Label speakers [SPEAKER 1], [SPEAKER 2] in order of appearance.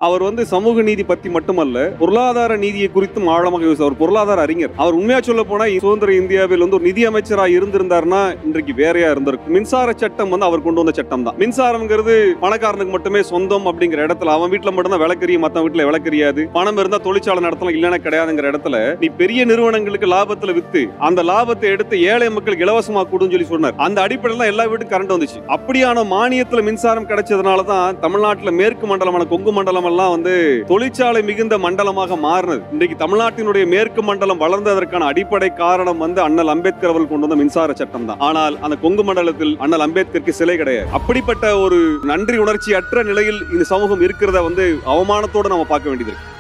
[SPEAKER 1] அவர் வந்து சமூக நீதி பத்தி மட்டுமல்ல பொருளாதார நீதியை குறித்தும் ஆழமாக யோசி அவர் பொருளாதார அறிஞர் அவர் உண்மையா சொல்ல போனா சுதந்திர இந்தியாவில் வந்து ஒரு நிதி அமைச்சரா இருந்திருந்தாருன்னா இன்றைக்கு வேறையா இருந்திருக்கும் மின்சார சட்டம் வந்து அவர் கொண்டு வந்த சட்டம் தான் மின்சாரம்ங்கிறது பணக்காரனுக்கு மட்டுமே சொந்தம் அப்படிங்கிற இடத்துல அவன் வீட்டுல மட்டும்தான் விளக்கறிய மத்த வீட்டுல விளக்கறியாது பணம் இருந்தா தொழிற்சாலை நடத்தலாம் இல்லைன்னா கிடையாதுங்கிற இடத்துல நீ பெரிய நிறுவனங்களுக்கு லாபத்துல வித்து அந்த லாபத்தை எடுத்து ஏழை மக்களுக்கு இலவசமா கொடுன்னு சொல்லி சொன்னார் அந்த அடிப்படையில் தான் எல்லா வீட்டுக்கும் கரண்ட் வந்துச்சு அப்படியான மானியத்துல மின்சாரம் கிடைச்சதுனால தான் தமிழ்நாட்டுல மேற்கு மண்டலமான கொங்கு மண்டலம் எல்லாம் வந்து தொழிற்சாலை மிகுந்த மண்டலமாக மாறினது இன்றைக்கு தமிழ்நாட்டினுடைய மேற்கு மண்டலம் வளர்ந்ததற்கான அடிப்படை காரணம் வந்து அண்ணல் அம்பேத்கர் அவர்கள் கொண்டு வந்த மின்சார சட்டம் தான் ஆனால் அந்த கொங்கு மண்டலத்தில் அண்ணல் அம்பேத்கருக்கு சிலை கிடையாது அப்படிப்பட்ட ஒரு நன்றி உணர்ச்சி அற்ற நிலையில் இந்த சமூகம் இருக்கிறத வந்து அவமானத்தோட நம்ம பார்க்க வேண்டியது இருக்கு